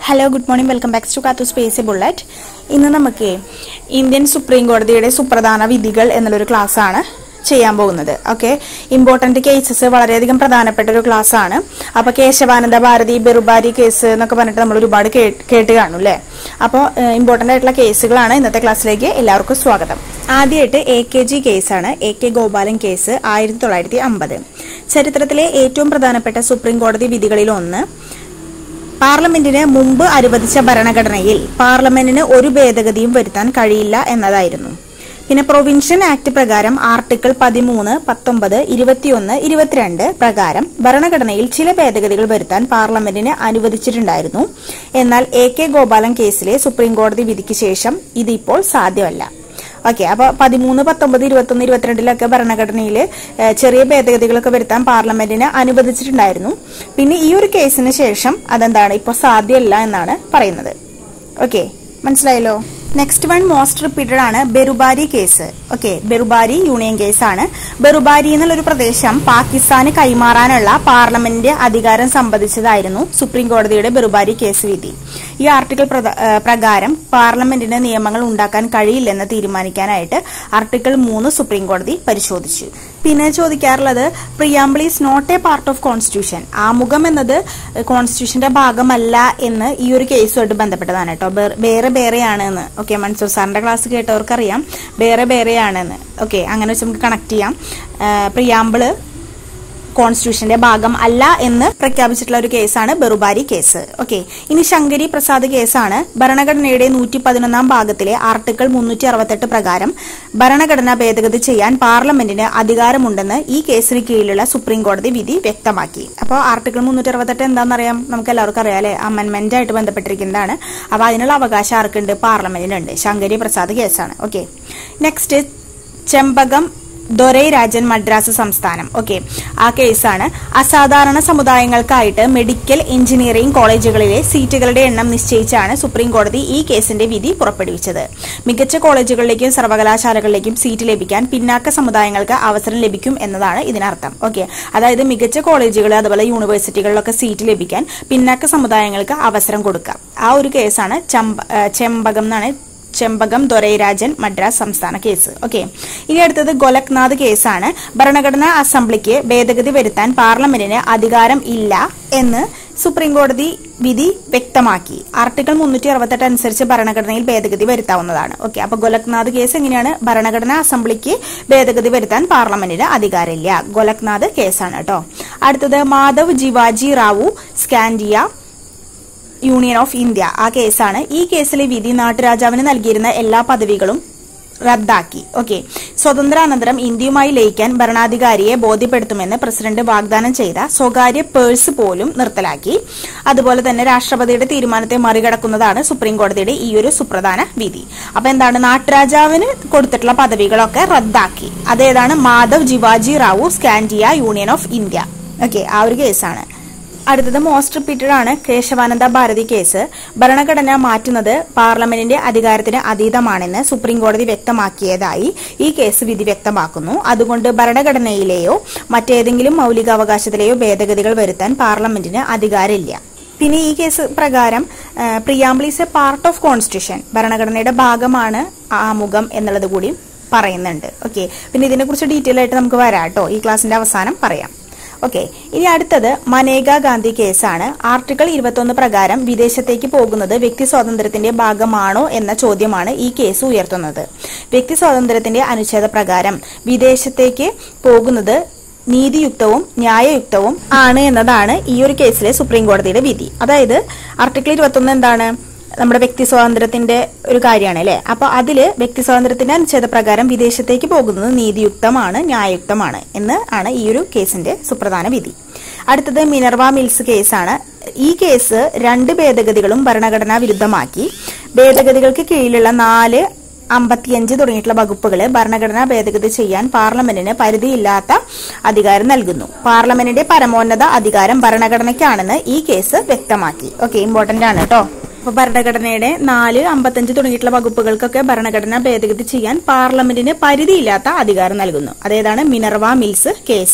hello good morning welcome back to Kathu space bullet ഇന്ന് നമുക്ക് Indian supreme കോടതിയുടെ സുപ്രധാന വിധികൾ എന്നുള്ളൊരു ക്ലാസ് ആണ് ചെയ്യാൻ പോകുന്നത് ഓക്കെ ഇമ്പോർട്ടന്റ് കേസസ് വളരെയധികം പ്രധാനപ്പെട്ട ഒരു ക്ലാസ് ആണ് അപ്പൊ കേശവാനന്ദ ഭാരതി ബെറുബാരി കേസ് എന്നൊക്കെ പറഞ്ഞിട്ട് നമ്മൾ ഒരുപാട് കേ- കേട്ട് കാണും അല്ലേ അപ്പോൾ ഇമ്പോർട്ടന്റ് ആയിട്ടുള്ള കേസുകളാണ് ഇന്നത്തെ ക്ലാസ്സിലേക്ക് എല്ലാവർക്കും സ്വാഗതം ആദ്യമായിട്ട് എ കെ ജി കേസാണ് എ കെ ഗോപാലൻ കേസ് ആയിരത്തി തൊള്ളായിരത്തി അമ്പത് ചരിത്രത്തിലെ ഏറ്റവും പ്രധാനപ്പെട്ട സുപ്രീം കോടതി വിധികളിൽ ഒന്ന് പാർലമെന്റിന് മുമ്പ് അനുവദിച്ച ഭരണഘടനയിൽ പാർലമെന്റിന് ഒരു ഭേദഗതിയും വരുത്താൻ കഴിയില്ല എന്നതായിരുന്നു പിന്നെ പ്രൊവിൻഷ്യൻ ആക്ട് പ്രകാരം ആർട്ടിക്കിൾ പതിമൂന്ന് പത്തൊമ്പത് ഇരുപത്തിയൊന്ന് ഇരുപത്തിരണ്ട് പ്രകാരം ഭരണഘടനയിൽ ചില ഭേദഗതികൾ വരുത്താൻ പാർലമെന്റിന് അനുവദിച്ചിട്ടുണ്ടായിരുന്നു എന്നാൽ എ കെ ഗോപാലൻ കേസിലെ സുപ്രീം കോടതി വിധിക്ക് ശേഷം ഇതിപ്പോൾ സാധ്യമല്ല ഓക്കെ അപ്പൊ പതിമൂന്ന് പത്തൊമ്പത് ഇരുപത്തൊന്ന് ഇരുപത്തിരണ്ടിലൊക്കെ ഭരണഘടനയിൽ ചെറിയ ഭേദഗതികളൊക്കെ വരുത്താൻ പാർലമെന്റിന് അനുവദിച്ചിട്ടുണ്ടായിരുന്നു പിന്നെ ഈ ഒരു കേസിന് ശേഷം അതെന്താണ് ഇപ്പോൾ സാധ്യമല്ല എന്നാണ് പറയുന്നത് ഓക്കെ മനസ്സിലായല്ലോ നെക്സ്റ്റ് വൺ മോസ്റ്റ് റിപ്പീറ്റഡ് ആണ് Berubari case okay Berubari union കേസാണ് ബെറുബാരി എന്നുള്ളൊരു പ്രദേശം പാകിസ്ഥാന് കൈമാറാനുള്ള പാർലമെന്റ് അധികാരം സംബന്ധിച്ചതായിരുന്നു സുപ്രീം കോടതിയുടെ ബെറുബാരി കേസ് വിധി ഈ ആർട്ടിക്കിൾ പ്രത- ഏഹ് പ്രകാരം പാർലമെന്റിന് നിയമങ്ങൾ ഉണ്ടാക്കാൻ കഴിയില്ലെന്ന് തീരുമാനിക്കാനായിട്ട് ആർട്ടിക്കിൾ മൂന്ന് സുപ്രീം കോടതി പരിശോധിച്ചു പിന്നെ ചോദിക്കാറുള്ളത് preamble is not a part of constitution ആമുഖം എന്നത് കോൺസ്റ്റിറ്റ്യൂഷന്റെ ഭാഗമല്ല എന്ന് ഈ ഒരു കേസുമായിട്ട് ബന്ധപ്പെട്ടതാണ് കേട്ടോ ബേ- വേറെ വേറെയാണ് എന്ന് ഓക്കെ മൻസൂർ സാറിന്റെ ക്ലാസ് കേട്ടവർക്കറിയാം വേറെ വേറെയാണെന്ന് ഓക്കെ അങ്ങനെ വെച്ച് നമുക്ക് കണക്ട് ചെയ്യാം പ്രിയാമ്പിള് കോൺസ്റ്റിറ്റ്യൂഷന്റെ ഭാഗം അല്ല എന്ന് പ്രഖ്യാപിച്ചിട്ടുള്ള ഒരു കേസാണ് ബെറുബാരി കേസ് ഓക്കെ ഇനി ശങ്കരി പ്രസാദ് കേസാണ് ഭരണഘടനയുടെ നൂറ്റി പതിനൊന്നാം ഭാഗത്തിലെ ആർട്ടിക്കിൾ മുന്നൂറ്റി അറുപത്തെട്ട് പ്രകാരം ഭരണഘടന ഭേദഗതി ചെയ്യാൻ പാർലമെന്റിന് അധികാരമുണ്ടെന്ന് ഈ കേസിന് കീഴിലുള്ള സുപ്രീം കോടതി വിധി വ്യക്തമാക്കി അപ്പോൾ ആർട്ടിക്കിൾ മുന്നൂറ്റി അറുപത്തെട്ട് എന്താണെന്നറിയാം നമുക്ക് എല്ലാവർക്കും അറിയാം അല്ലെ അമെന്റ്മെന്റ് ആയിട്ട് ബന്ധപ്പെട്ടിരിക്കുന്നതാണ് അപ്പൊ അതിനുള്ള അവകാശം ആർക്കുണ്ട് പാർലമെന്റിനുണ്ട് ശങ്കരി പ്രസാദ് കേസാണ് ഓക്കെ നെക്സ്റ്റ് ചെമ്പകം ദൊരൈ രാജൻ മദ്രാസ് സംസ്ഥാനം ഓക്കെ ആ കേസാണ് അസാധാരണ സമുദായങ്ങൾക്കായിട്ട് മെഡിക്കൽ എഞ്ചിനീയറിംഗ് കോളേജുകളിലെ സീറ്റുകളുടെ എണ്ണം നിശ്ചയിച്ചാണ് സുപ്രീം കോടതി ഈ കേസിന്റെ വിധി പുറപ്പെടുവിച്ചത് മികച്ച കോളേജുകളിലേക്കും സർവകലാശാലകളിലേക്കും സീറ്റ് ലഭിക്കാൻ പിന്നാക്ക സമുദായങ്ങൾക്ക് അവസരം ലഭിക്കും എന്നതാണ് ഇതിനർത്ഥം ഓക്കെ അതായത് മികച്ച കോളേജുകൾ അതുപോലെ യൂണിവേഴ്സിറ്റികളിലൊക്കെ സീറ്റ് ലഭിക്കാൻ പിന്നാക്ക സമുദായങ്ങൾക്ക് അവസരം കൊടുക്കാം ആ ഒരു കേസാണ് ചമ്പ ഏഹ് ചെമ്പകം എന്നാണ് ചെമ്പകം ദൊരൈരാജൻ മദ്രാസ് സംസ്ഥാന കേസ് ഓക്കെ ഇനി അടുത്തത് ഗോലക്നാഥ് കേസാണ് ഭരണഘടനാ അസംബ്ലിക്ക് ഭേദഗതി വരുത്താൻ പാർലമെന്റിന് അധികാരം ഇല്ല എന്ന് സുപ്രീം കോടതി വിധി വ്യക്തമാക്കി ആർട്ടിക്കിൾ മുന്നൂറ്റി അറുപത്തെട്ട് അനുസരിച്ച് ഭരണഘടനയിൽ ഭേദഗതി വരുത്താവുന്നതാണ് ഓക്കെ അപ്പൊ ഗോലക്നാഥ് കേസ് എങ്ങനെയാണ് ഭരണഘടനാ അസംബ്ലിക്ക് ഭേദഗതി വരുത്താൻ പാർലമെന്റിന് അധികാരമില്ല ഗോലക്നാഥ് കേസാണ് കേട്ടോ അടുത്തത് Madhav Jivaji Rao Scindia union of India ആ കേസാണ് ഈ കേസിലെ വിധി നാട്ടുരാജാവിന് നൽകിയിരുന്ന എല്ലാ പദവികളും റദ്ദാക്കി ഓക്കെ സ്വതന്ത്രാനന്തരം ഇന്ത്യയുമായി ലയിക്കാൻ ഭരണാധികാരിയെ ബോധ്യപ്പെടുത്തുമെന്ന് പ്രസിഡന്റ് വാഗ്ദാനം ചെയ്ത സ്വകാര്യ പേഴ്സ് പോലും നിർത്തലാക്കി അതുപോലെ തന്നെ രാഷ്ട്രപതിയുടെ തീരുമാനത്തെ മറികടക്കുന്നതാണ് സുപ്രീം കോടതിയുടെ ഈ ഒരു സുപ്രധാന വിധി അപ്പൊ എന്താണ് നാട്ടുരാജാവിന് കൊടുത്തിട്ടുള്ള പദവികളൊക്കെ റദ്ദാക്കി അതേതാണ് Madhav Jivaji Rao Scindia union of India okay ആ ഒരു കേസാണ് അടുത്തത് മോസ്റ്റ് റിപ്പീറ്റഡ് ആണ് കേശവാനന്ദ ഭാരതി കേസ് ഭരണഘടന മാറ്റുന്നത് പാർലമെന്റിന്റെ അധികാരത്തിന് അതീതമാണെന്ന് സുപ്രീം കോടതി വ്യക്തമാക്കിയതായി ഈ കേസ് വിധി വ്യക്തമാക്കുന്നു അതുകൊണ്ട് ഭരണഘടനയിലെയോ മറ്റേതെങ്കിലും മൗലികാവകാശത്തിലെയോ ഭേദഗതികൾ വരുത്താൻ പാർലമെന്റിന് അധികാരമില്ല പിന്നെ ഈ കേസ് പ്രകാരം preamble is a part of constitution ഭരണഘടനയുടെ ഭാഗമാണ് ആമുഖം എന്നുള്ളത് കൂടി പറയുന്നുണ്ട് ഓക്കെ പിന്നെ ഇതിനെക്കുറിച്ച് ഡീറ്റെയിൽ ആയിട്ട് നമുക്ക് വരാം കേട്ടോ ഈ ക്ലാസിന്റെ അവസാനം പറയാം ഓക്കെ ഇനി അടുത്തത് മനേക ഗാന്ധി കേസാണ് ആർട്ടിക്കിൾ ഇരുപത്തൊന്ന് പ്രകാരം വിദേശത്തേക്ക് പോകുന്നത് വ്യക്തി സ്വാതന്ത്ര്യത്തിന്റെ ഭാഗമാണോ എന്ന ചോദ്യമാണ് ഈ കേസ് ഉയർത്തുന്നത് വ്യക്തി സ്വാതന്ത്ര്യത്തിന്റെ അനുച്ഛേദ പ്രകാരം വിദേശത്തേക്ക് പോകുന്നത് നീതിയുക്തവും ന്യായയുക്തവും ആണ് എന്നതാണ് ഈ ഒരു കേസിലെ സുപ്രീം കോടതിയുടെ വിധി അതായത് ആർട്ടിക്കിൾ ഇരുപത്തൊന്ന് എന്താണ് നമ്മുടെ വ്യക്തി സ്വാതന്ത്ര്യത്തിന്റെ ഒരു കാര്യമാണ് അല്ലെ അപ്പൊ അതില് വ്യക്തി സ്വാതന്ത്ര്യത്തിന്റെ അനുച്ഛേദപ്രകാരം വിദേശത്തേക്ക് പോകുന്നത് നീതിയുക്തമാണ് ന്യായയുക്തമാണ് എന്ന് ആണ് ഈ ഒരു കേസിന്റെ സുപ്രധാന വിധി അടുത്തത് മിനർവ മിൽസ് കേസാണ് ഈ കേസ് രണ്ട് ഭേദഗതികളും ഭരണഘടനാ വിരുദ്ധമാക്കി ഭേദഗതികൾക്ക് കീഴിലുള്ള നാല് അമ്പത്തിയഞ്ച് തുടങ്ങിയിട്ടുള്ള വകുപ്പുകൾ ഭരണഘടനാ ഭേദഗതി ചെയ്യാൻ പാർലമെന്റിന് പരിധിയില്ലാത്ത അധികാരം നൽകുന്നു പാർലമെന്റിന്റെ പരമോന്നത അധികാരം ഭരണഘടനയ്ക്കാണെന്ന് ഈ കേസ് വ്യക്തമാക്കി ഓക്കെ ഇമ്പോർട്ടന്റ് ആണ് കേട്ടോ അപ്പൊ ഭരണഘടനയുടെ നാല് അമ്പത്തഞ്ച് തുടങ്ങിയിട്ടുള്ള വകുപ്പുകൾക്കൊക്കെ ഭരണഘടന ഭേദഗതി ചെയ്യാൻ പാർലമെന്റിന് പരിധിയില്ലാത്ത അധികാരം നൽകുന്നു അതേതാണ് മിനർവ മിൽസ് കേസാണ്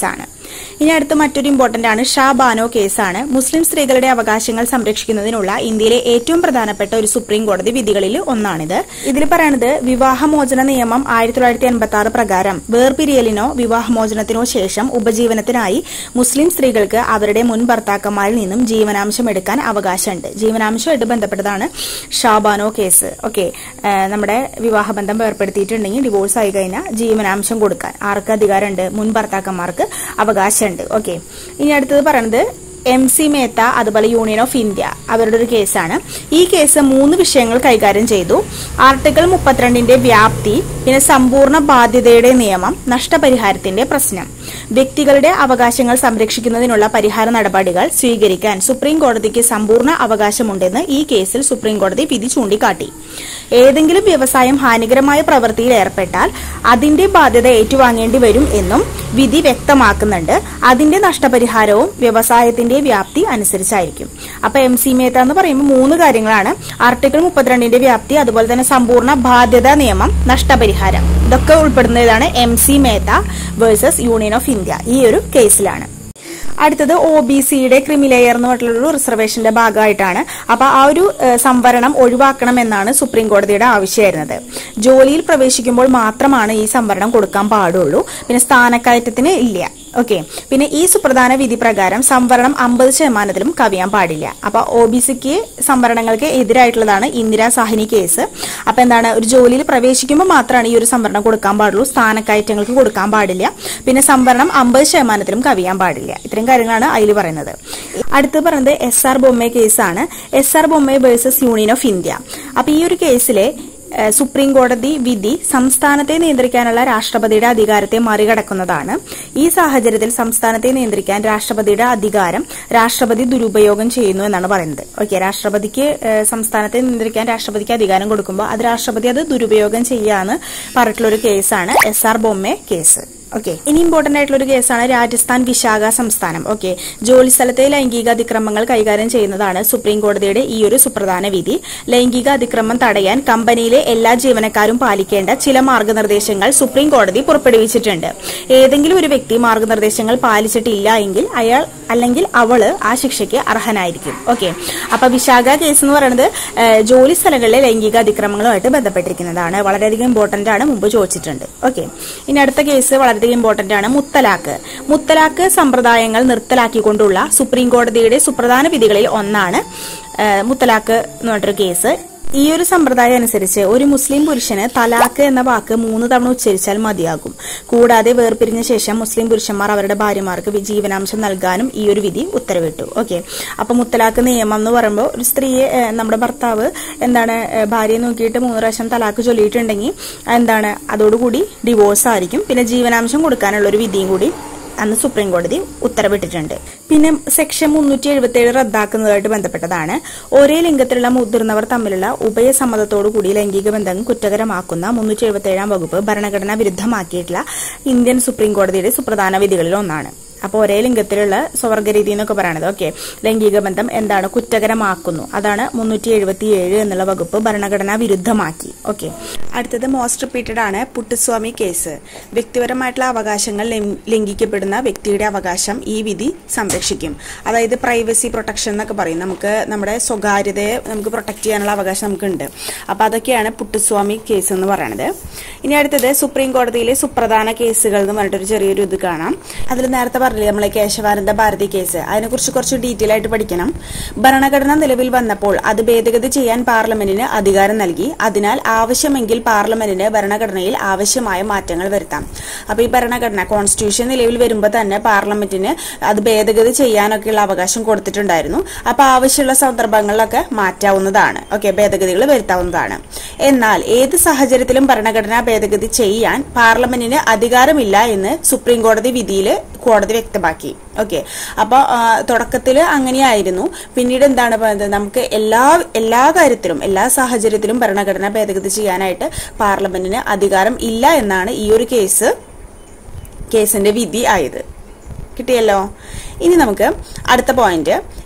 ഇനി അടുത്ത മറ്റൊരു ഇമ്പോർട്ടന്റ് ആണ് ഷാ ബാനോ കേസാണ് മുസ്ലിം സ്ത്രീകളുടെ അവകാശങ്ങൾ സംരക്ഷിക്കുന്നതിനുള്ള ഇന്ത്യയിലെ ഏറ്റവും പ്രധാനപ്പെട്ട ഒരു സുപ്രീം കോടതി വിധികളിൽ ഒന്നാണിത് ഇതിൽ പറയുന്നത് വിവാഹമോചന നിയമം ആയിരത്തി തൊള്ളായിരത്തി എൺപത്തി ആറ് പ്രകാരം വേർപിരിയലിനോ വിവാഹമോചനത്തിനോ ശേഷം ഉപജീവനത്തിനായി മുസ്ലിം സ്ത്രീകൾക്ക് അവരുടെ മുൻ ഭർത്താക്കന്മാരിൽ നിന്നും ജീവനാംശം എടുക്കാൻ അവകാശമുണ്ട് ജീവനാംശമായിട്ട് ബന്ധപ്പെട്ടതാണ് ഷാബാനോ കേസ് ഓക്കെ നമ്മുടെ വിവാഹബന്ധം ഏർപ്പെടുത്തിയിട്ടുണ്ടെങ്കിൽ ഡിവോഴ്സ് ആയി കഴിഞ്ഞാൽ ജീവനാംശം കൊടുക്കാൻ ആർക്ക് അധികാരമുണ്ട് മുൻ ഭർത്താക്കന്മാർക്ക് അവകാശമുണ്ട് ഓക്കെ ഇനി അടുത്തത് പറയുന്നത് എം സി മേത്ത അതുപോലെ യൂണിയൻ ഓഫ് ഇന്ത്യ അവരുടെ ഒരു കേസാണ് ഈ കേസ് മൂന്ന് വിഷയങ്ങൾ കൈകാര്യം ചെയ്തു ആർട്ടിക്കിൾ മുപ്പത്തിരണ്ടിന്റെ വ്യാപ്തി പിന്നെ സമ്പൂർണ്ണ ബാധ്യതയുടെ നിയമം നഷ്ടപരിഹാരത്തിന്റെ പ്രശ്നം വ്യക്തികളുടെ അവകാശങ്ങൾ സംരക്ഷിക്കുന്നതിനുള്ള പരിഹാര നടപടികൾ സ്വീകരിക്കാൻ സുപ്രീം കോടതിക്ക് സമ്പൂർണ്ണ അവകാശമുണ്ടെന്ന് ഈ കേസിൽ സുപ്രീം കോടതി വിധി ചൂണ്ടിക്കാട്ടി ഏതെങ്കിലും വ്യവസായം ഹാനികരമായ പ്രവൃത്തിയിൽ ഏർപ്പെട്ടാൽ അതിന്റെ ബാധ്യത ഏറ്റുവാങ്ങേണ്ടി വരും എന്നും വിധി വ്യക്തമാക്കുന്നുണ്ട് അതിന്റെ നഷ്ടപരിഹാരവും വ്യവസായത്തിന്റെ വ്യാപ്തി അനുസരിച്ചായിരിക്കും അപ്പൊ എം സി മേത്ത എന്ന് പറയുമ്പോൾ മൂന്ന് കാര്യങ്ങളാണ് ആർട്ടിക്കിൾ മുപ്പത്തിരണ്ടിന്റെ വ്യാപ്തി അതുപോലെ തന്നെ സമ്പൂർണ്ണ ബാധ്യതാ നിയമം നഷ്ടപരിഹാരം ഇതൊക്കെ ഉൾപ്പെടുന്നതാണ് M C Mehta versus union of India ഈ ഒരു കേസിലാണ് അടുത്തത് ഒ ബി സിയുടെ ക്രിമിലെയർ എന്ന് പറഞ്ഞിട്ടുള്ള റിസർവേഷന്റെ ഭാഗമായിട്ടാണ് അപ്പൊ ആ ഒരു ഏഹ്, സംവരണം ഒഴിവാക്കണം എന്നാണ് സുപ്രീം കോടതിയുടെ ആവശ്യമായിരുന്നത് ജോലിയിൽ പ്രവേശിക്കുമ്പോൾ മാത്രമാണ് ഈ സംവരണം കൊടുക്കാൻ പാടുള്ളൂ പിന്നെ സ്ഥാനക്കയറ്റത്തിന് ഇല്ല ഓക്കെ പിന്നെ ഈ സുപ്രധാന വിധി പ്രകാരം സംവരണം അമ്പത് ശതമാനത്തിലും കവിയാൻ പാടില്ല അപ്പൊ ഒ ബി സിക്ക് സംവരണങ്ങൾക്ക് എതിരായിട്ടുള്ളതാണ് ഇന്ദിരാ സാഹിനി കേസ് അപ്പൊ എന്താണ് ഒരു ജോലിയിൽ പ്രവേശിക്കുമ്പോൾ മാത്രമാണ് ഈ ഒരു സംവരണം കൊടുക്കാൻ പാടുള്ളൂ സ്ഥാനക്കയറ്റങ്ങൾക്ക് കൊടുക്കാൻ പാടില്ല പിന്നെ സംവരണം അമ്പത് ശതമാനത്തിലും കവിയാൻ പാടില്ല ഇത്രയും കാര്യങ്ങളാണ് അതിൽ പറയുന്നത് അടുത്ത് പറയുന്നത് എസ് ആർ ബൊമ്മെ കേസാണ് S R Bommai versus union of India അപ്പൊ ഈ ഒരു കേസിലെ ഏഹ് സുപ്രീം കോടതി വിധി സംസ്ഥാനത്തെ നിയന്ത്രിക്കാനുള്ള രാഷ്ട്രപതിയുടെ അധികാരത്തെ മറികടക്കുന്നതാണ് ഈ സാഹചര്യത്തിൽ സംസ്ഥാനത്തെ നിയന്ത്രിക്കാൻ രാഷ്ട്രപതിയുടെ അധികാരം രാഷ്ട്രപതി ദുരുപയോഗം ചെയ്യുന്നു എന്നാണ് പറയുന്നത് ഓക്കെ രാഷ്ട്രപതിക്ക് ഏഹ് സംസ്ഥാനത്തെ നിയന്ത്രിക്കാൻ രാഷ്ട്രപതിക്ക് അധികാരം കൊടുക്കുമ്പോൾ അത് രാഷ്ട്രപതി അത് ദുരുപയോഗം ചെയ്യാന്ന് പറഞ്ഞിട്ടുള്ള ഒരു കേസാണ് S R Bommai case okay ഇനി ഇമ്പോർട്ടന്റ് ആയിട്ടുള്ള ഒരു കേസാണ് രാജസ്ഥാൻ വിശാഖ സംസ്ഥാനം ഓക്കെ ജോലി സ്ഥലത്തെ ലൈംഗിക അതിക്രമങ്ങൾ കൈകാര്യം ചെയ്യുന്നതാണ് സുപ്രീം കോടതിയുടെ ഈ ഒരു സുപ്രധാന വിധി ലൈംഗിക അതിക്രമം തടയാൻ കമ്പനിയിലെ എല്ലാ ജീവനക്കാരും പാലിക്കേണ്ട ചില മാർഗനിർദ്ദേശങ്ങൾ സുപ്രീം കോടതി പുറപ്പെടുവിച്ചിട്ടുണ്ട് ഏതെങ്കിലും ഒരു വ്യക്തി മാർഗനിർദ്ദേശങ്ങൾ പാലിച്ചിട്ടില്ല എങ്കിൽ അയാൾ അല്ലെങ്കിൽ അവള് ആ ശിക്ഷയ്ക്ക് അർഹനായിരിക്കും ഓക്കെ അപ്പൊ വിശാഖ കേസ് എന്ന് പറയുന്നത് ഏഹ്, ജോലി സ്ഥലങ്ങളിലെ ലൈംഗിക അതിക്രമങ്ങളുമായിട്ട് ബന്ധപ്പെട്ടിരിക്കുന്നതാണ് വളരെയധികം ഇമ്പോർട്ടന്റ് ആണ് മുമ്പ് ചോദിച്ചിട്ടുണ്ട് ഓക്കെ ഇനി അടുത്ത കേസ് വളരെയധികം ഇമ്പോർട്ടന്റ് ആണ് മുത്തലാഖ് മുത്തലാഖ് സമ്പ്രദായങ്ങൾ നിർത്തലാക്കിക്കൊണ്ടുള്ള സുപ്രീം കോടതിയുടെ സുപ്രധാന വിധികളിൽ ഒന്നാണ് ഏഹ്, മുത്തലാഖ് എന്ന് പറഞ്ഞൊരു കേസ് ഈ ഒരു സമ്പ്രദായം അനുസരിച്ച് ഒരു മുസ്ലിം പുരുഷന് തലാഖ് എന്ന വാക്ക് മൂന്ന് തവണ ഉച്ചരിച്ചാൽ മതിയാകും കൂടാതെ വേർപിരിഞ്ഞ ശേഷം മുസ്ലിം പുരുഷന്മാർ അവരുടെ ഭാര്യമാർക്ക് വി- ജീവനാംശം നൽകാനും ഈ ഒരു വിധി ഉത്തരവിട്ടു ഓക്കെ അപ്പൊ മുത്തലാഖ് നിയമം എന്ന് പറയുമ്പോൾ ഒരു സ്ത്രീയെ ഏഹ്, നമ്മുടെ ഭർത്താവ് എന്താണ് ഏഹ്, ഭാര്യയെ നോക്കിയിട്ട് മൂന്ന് പ്രാവശ്യം തലാഖ് ചൊല്ലിയിട്ടുണ്ടെങ്കിൽ എന്താണ് അതോടുകൂടി ഡിവോഴ്സ് ആയിരിക്കും പിന്നെ ജീവനാംശം കൊടുക്കാനുള്ള ഒരു വിധിയും കൂടി അന്ന് സുപ്രീം കോടതി ഉത്തരവിട്ടിട്ടുണ്ട് പിന്നെ സെക്ഷൻ മുന്നൂറ്റി എഴുപത്തി ഏഴ് റദ്ദാക്കുന്നതായിട്ട് ബന്ധപ്പെട്ടതാണ് ഒരേ ലിംഗത്തിലുള്ള മുതിർന്നവർ തമ്മിലുള്ള ഉഭയസമ്മതത്തോടു കൂടി ലൈംഗിക ബന്ധം കുറ്റകരമാക്കുന്ന മുന്നൂറ്റി എഴുപത്തി ഏഴാം വകുപ്പ് ഭരണഘടനാ വിരുദ്ധമാക്കിയിട്ടുള്ള ഇന്ത്യൻ സുപ്രീം കോടതിയുടെ സുപ്രധാന വിധികളിൽ ഒന്നാണ് അപ്പോൾ ഒരേ ലിംഗത്തിലുള്ള സ്വവർഗരീതി എന്നൊക്കെ പറയണത് ഓക്കെ ലൈംഗിക ബന്ധം എന്താണ് കുറ്റകരമാക്കുന്നു അതാണ് മുന്നൂറ്റി എഴുപത്തി ഏഴ് എന്നുള്ള വകുപ്പ് ഭരണഘടനാ വിരുദ്ധമാക്കി ഓക്കെ അടുത്തത് മോസ്റ്റ് റിപ്പീറ്റഡ് ആണ് പുട്ടുസ്വാമി കേസ് വ്യക്തിപരമായിട്ടുള്ള അവകാശങ്ങൾ ലം- ലംഘിക്കപ്പെടുന്ന വ്യക്തിയുടെ അവകാശം ഈ വിധി സംരക്ഷിക്കും അതായത് പ്രൈവസി പ്രൊട്ടക്ഷൻ എന്നൊക്കെ പറയും നമുക്ക് നമ്മുടെ സ്വകാര്യതയെ നമുക്ക് പ്രൊട്ടക്ട് ചെയ്യാനുള്ള അവകാശം നമുക്കുണ്ട് അപ്പൊ അതൊക്കെയാണ് പുട്ടുസ്വാമി കേസ് എന്ന് പറയുന്നത് ഇനി അടുത്തത് സുപ്രീം കോടതിയിലെ സുപ്രധാന കേസുകൾ എന്ന് പറഞ്ഞിട്ടൊരു ചെറിയൊരു ഇത് കാണാം അതിൽ നേരത്തെ പറഞ്ഞില്ലേ നമ്മളെ കേശവാനന്ദ ഭാരതി കേസ് അതിനെക്കുറിച്ച് കുറച്ച് ഡീറ്റെയിൽ ആയിട്ട് പഠിക്കണം ഭരണഘടന നിലവിൽ വന്നപ്പോൾ അത് ഭേദഗതി ചെയ്യാൻ പാർലമെന്റിന് അധികാരം നൽകി അതിനാൽ ആവശ്യമെങ്കിൽ പാർലമെന്റിന് ഭരണഘടനയിൽ ആവശ്യമായ മാറ്റങ്ങൾ വരുത്താം അപ്പൊ ഈ ഭരണഘടന കോൺസ്റ്റിറ്റ്യൂഷൻ നിലവിൽ വരുമ്പോൾ തന്നെ പാർലമെന്റിന് അത് ഭേദഗതി ചെയ്യാനൊക്കെയുള്ള അവകാശം കൊടുത്തിട്ടുണ്ടായിരുന്നു അപ്പൊ ആവശ്യമുള്ള സന്ദർഭങ്ങളിലൊക്കെ മാറ്റാവുന്നതാണ് ഓക്കെ ഭേദഗതികൾ വരുത്താവുന്നതാണ് എന്നാൽ ഏത് സാഹചര്യത്തിലും ഭരണഘടനാ ഭേദഗതി ചെയ്യാൻ പാർലമെന്റിന് അധികാരമില്ല എന്ന് സുപ്രീം കോടതി വിധിയിൽ കോടതി വ്യക്തമാക്കി ഓക്കെ അപ്പൊ തുടക്കത്തിൽ അങ്ങനെയായിരുന്നു പിന്നീട് എന്താണ് പറയുന്നത് നമുക്ക് എല്ലാ എല്ലാ കാര്യത്തിലും എല്ലാ സാഹചര്യത്തിലും ഭരണഘടന ഭേദഗതി ചെയ്യാനായിട്ട് പാർലമെന്റിന് അധികാരം ഇല്ല എന്നാണ് ഈ ഒരു കേസ് കേസിന്റെ വിധി ആയത് കിട്ടിയല്ലോ ഇനി നമുക്ക് അടുത്ത പോയിന്റ്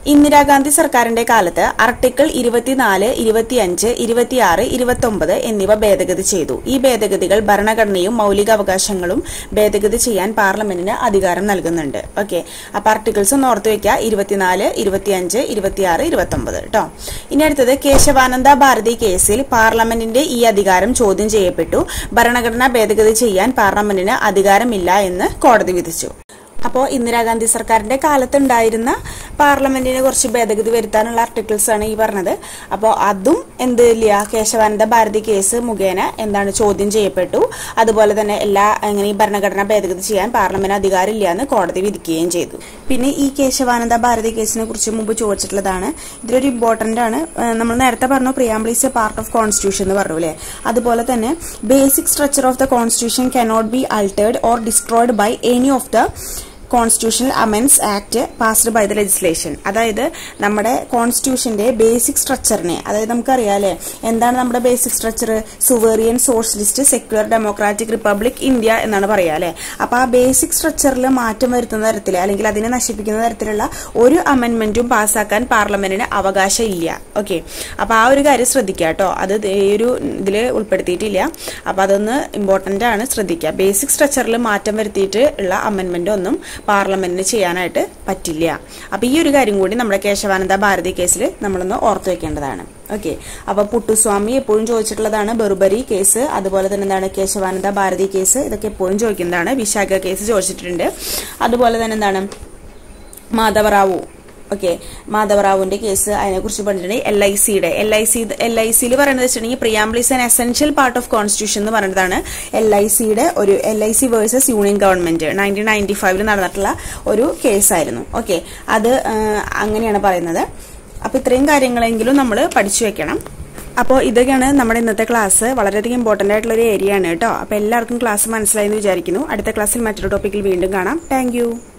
ഇന്ദിരാഗാന്ധി സർക്കാരിന്റെ കാലത്ത് ആർട്ടിക്കിൾ ഇരുപത്തിനാല് ഇരുപത്തിയഞ്ച് ഇരുപത്തിയാറ് ഇരുപത്തൊമ്പത് എന്നിവ ഭേദഗതി ചെയ്തു ഈ ഭേദഗതികൾ ഭരണഘടനയും മൗലികാവകാശങ്ങളും ഭേദഗതി ചെയ്യാൻ പാർലമെന്റിന് അധികാരം നൽകുന്നുണ്ട് ഓക്കെ അപ്പൊ ആർട്ടിക്കിൾസ് ഒന്ന് ഓർത്ത് വെക്കുക ഇരുപത്തിനാല് ഇരുപത്തിയഞ്ച് ഇരുപത്തിയാറ് ഇരുപത്തൊമ്പത് കേട്ടോ ഇനി അടുത്തത് കേശവാനന്ദ ഭാരതി കേസിൽ പാർലമെന്റിന്റെ ഈ അധികാരം ചോദ്യം ചെയ്യപ്പെട്ടു ഭരണഘടനാ ഭേദഗതി ചെയ്യാൻ പാർലമെന്റിന് അധികാരമില്ല എന്ന് കോടതി വിധിച്ചു അപ്പോൾ ഇന്ദിരാഗാന്ധി സർക്കാരിന്റെ കാലത്തുണ്ടായിരുന്ന പാർലമെന്റിന് കുറച്ച് ഭേദഗതി വരുത്താനുള്ള ആർട്ടിക്കിൾസ് ആണ് ഈ പറഞ്ഞത് അപ്പോൾ അതും എന്ത് ഇല്ല കേശവാനന്ദ ഭാരതി കേസ് മുഖേന എന്താണ് ചോദ്യം ചെയ്യപ്പെട്ടു അതുപോലെ തന്നെ എല്ലാ എങ്ങനെ ഈ ഭരണഘടന ഭേദഗതി ചെയ്യാൻ പാർലമെന്റ് അധികാരമില്ല എന്ന് കോടതി വിധിക്കുകയും ചെയ്തു പിന്നെ ഈ കേശവാനന്ദ ഭാരതി കേസിനെ കുറിച്ച് മുമ്പ് ചോദിച്ചിട്ടുള്ളതാണ് ഇതിലൊരു ഇമ്പോർട്ടന്റ് ആണ് ഏഹ് നമ്മൾ നേരത്തെ പറഞ്ഞു preamble a part of constitution എന്ന് പറഞ്ഞു അല്ലേ അതുപോലെ തന്നെ basic structure of the constitution cannot be altered or destroyed by any of the constitutional amends act passed by the legislation അതായത് നമ്മുടെ കോൺസ്റ്റിറ്റ്യൂഷന്റെ ബേസിക് സ്ട്രക്ചറിനെ അതായത് നമുക്കറിയാലേ എന്താണ് നമ്മുടെ basic structure sovereign socialist secular democratic republic India എന്നാണ് പറയാ അല്ലെ അപ്പൊ ആ ബേസിക് സ്ട്രക്ചറിൽ മാറ്റം വരുത്തുന്ന തരത്തിൽ അല്ലെങ്കിൽ അതിനെ നശിപ്പിക്കുന്ന തരത്തിലുള്ള ഒരു അമെന്റ്മെന്റും പാസ്സാക്കാൻ പാർലമെന്റിന് അവകാശം ഇല്ല ഓക്കെ അപ്പൊ ആ ഒരു കാര്യം ശ്രദ്ധിക്കുക കേട്ടോ അത് ഈ ഒരു ഇതിൽ ഉൾപ്പെടുത്തിയിട്ടില്ല അപ്പൊ അതൊന്ന് ഇമ്പോർട്ടന്റ് ആണ് ശ്രദ്ധിക്കുക ബേസിക് സ്ട്രക്ചറിൽ മാറ്റം വരുത്തിയിട്ട് ഉള്ള അമെന്റ്മെന്റ് ഒന്നും പാർലമെന്റിന് ചെയ്യാനായിട്ട് പറ്റില്ല അപ്പൊ ഈ ഒരു കാര്യം കൂടി നമ്മുടെ കേശവാനന്ദ ഭാരതി കേസിൽ നമ്മളൊന്ന് ഓർത്തു വെക്കേണ്ടതാണ് ഓക്കെ അപ്പൊ പുട്ടുസ്വാമി എപ്പോഴും ചോദിച്ചിട്ടുള്ളതാണ് ബെറുബരി കേസ് അതുപോലെ തന്നെ എന്താണ് കേശവാനന്ദ ഭാരതി കേസ് ഇതൊക്കെ എപ്പോഴും ചോദിക്കുന്നതാണ് വിശാഖ കേസ് ചോദിച്ചിട്ടുണ്ട് അതുപോലെ തന്നെ എന്താണ് മാധവറാവു ഓക്കെ മാധവറാവുവിന്റെ കേസ് അതിനെക്കുറിച്ച് പറഞ്ഞിട്ടുണ്ടെങ്കിൽ എൽ ഐ സിയുടെ L I C L I സിയിൽ പറയുന്നത് വെച്ചിട്ടുണ്ടെങ്കിൽ preamble is an essential part of constitution എന്ന് പറയുന്നതാണ് എൽ ഐ സിയുടെ ഒരു L I C versus union government nineteen ninety ഫൈവിൽ നടന്നിട്ടുള്ള ഒരു കേസായിരുന്നു ഓക്കെ അത് ആ, അങ്ങനെയാണ് പറയുന്നത് അപ്പൊ ഇത്രയും കാര്യങ്ങളെങ്കിലും നമ്മൾ പഠിച്ചു വെക്കണം അപ്പോൾ ഇതൊക്കെയാണ് നമ്മുടെ ഇന്നത്തെ ക്ലാസ് വളരെയധികം ഇമ്പോർട്ടന്റ് ആയിട്ടുള്ള ഒരു ഏരിയ ആണ് കേട്ടോ അപ്പോൾ എല്ലാവർക്കും ക്ലാസ് മനസ്സിലായി എന്ന് വിചാരിക്കുന്നു അടുത്ത ക്ലാസ്സിൽ മറ്റൊരു ടോപ്പിക്കിൽ വീണ്ടും കാണാം താങ്ക്